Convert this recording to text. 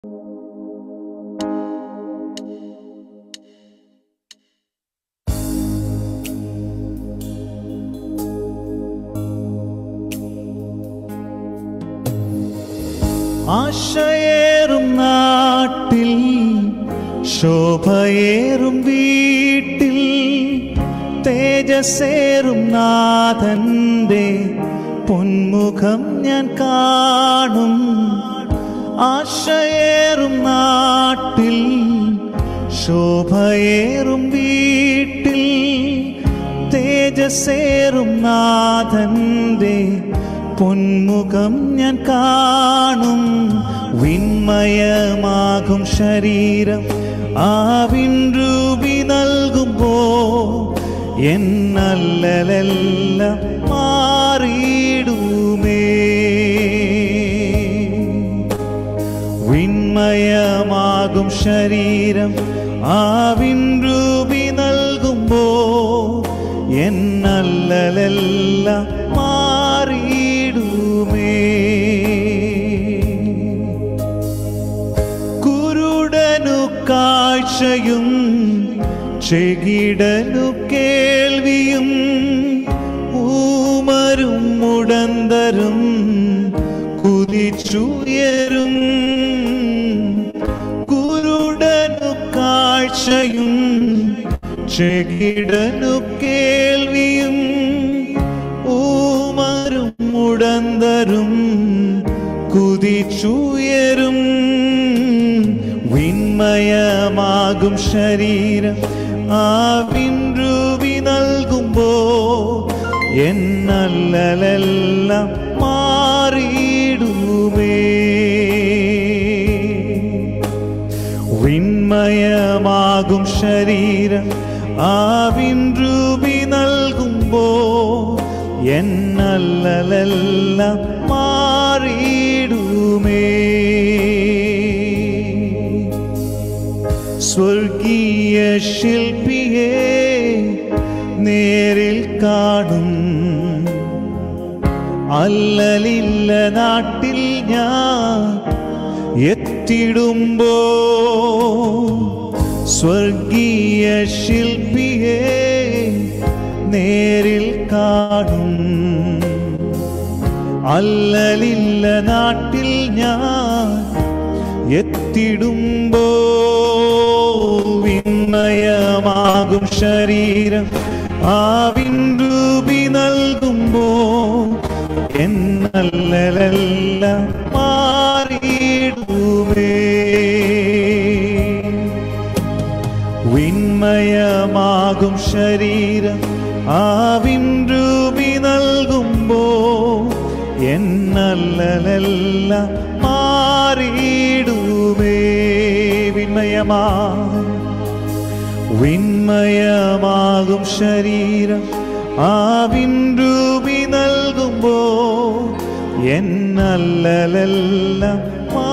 ആശയേറും നാട്ടിൽ ശോഭയേറും വീട്ടിൽ തേജസ്സേറും നാഥന്റെ പൊന്മുഖം ഞാൻ കാണും ആശയേറും നാട്ടിൽ ശോഭയേറും വീട്ടിൽ തേജസ്സേറും നാഥന്റെ പൊന്മുഖം ഞാൻ കാണും വിന്മയമാകും ശരീരം ആവിൻ രൂപി നൽകുമ്പോ എന്നല്ലെല്ലാം മാറിയിടുമേ വിന്മയമാകും ശരീരം ആവിൻ രൂപി നൽകുമ്പോ എന്നല്ലെല്ലാം മാറിയിടുമേ കുരുടനു കാഴ്ചയും ചെകിടനു കേൾവിയും ഊമരും മുടന്തരും കുതിച്ചുയരും കുരുടനു കാഴ്ചയും ചെകിടനു കേൾവിയും ഊമരും മുടന്തരും കുതിച്ചുയരും വിന്മയമാകും ശരീരം ആവിൻ രൂപി നൽകുമ്പോ എന്നല്ലെല്ലാം മാറിയിടുമേ വിന്മയമാകും ശരീരം ആവിൻ രൂപി നൽകുമ്പോ എന്നല്ലെല്ലാം മാറിയിടുമേ സ്വർഗീയ ശില്പിയെ നേരിൽ കാണും അല്ലലില്ല നാട്ടിൽ ഞാൻ എത്തിടുമ്പോ സ്വർഗീയ ശില്പിയെ നേരിൽ കാണും അല്ലലില്ല നാട്ടിൽ ഞാൻ എത്തിടുമ്പോ വിന്മയമാകും ശരീരം ആവിൻ രൂപി നൽകുമ്പോ എന്നല്ലെല്ലാം മാറിയിടുമേ വിന്മയമാകും ശരീരം ആവിൻ രൂപി നൽകുമ്പോ എന്നല്ലെല്ലാം മാറിയിടുമേ വിന്മയമാ വിന്മയമാകും ശരീരം ആവിൻ രൂപി നൽകുമ്പോ എന്നല്ലെല്ലാം മാ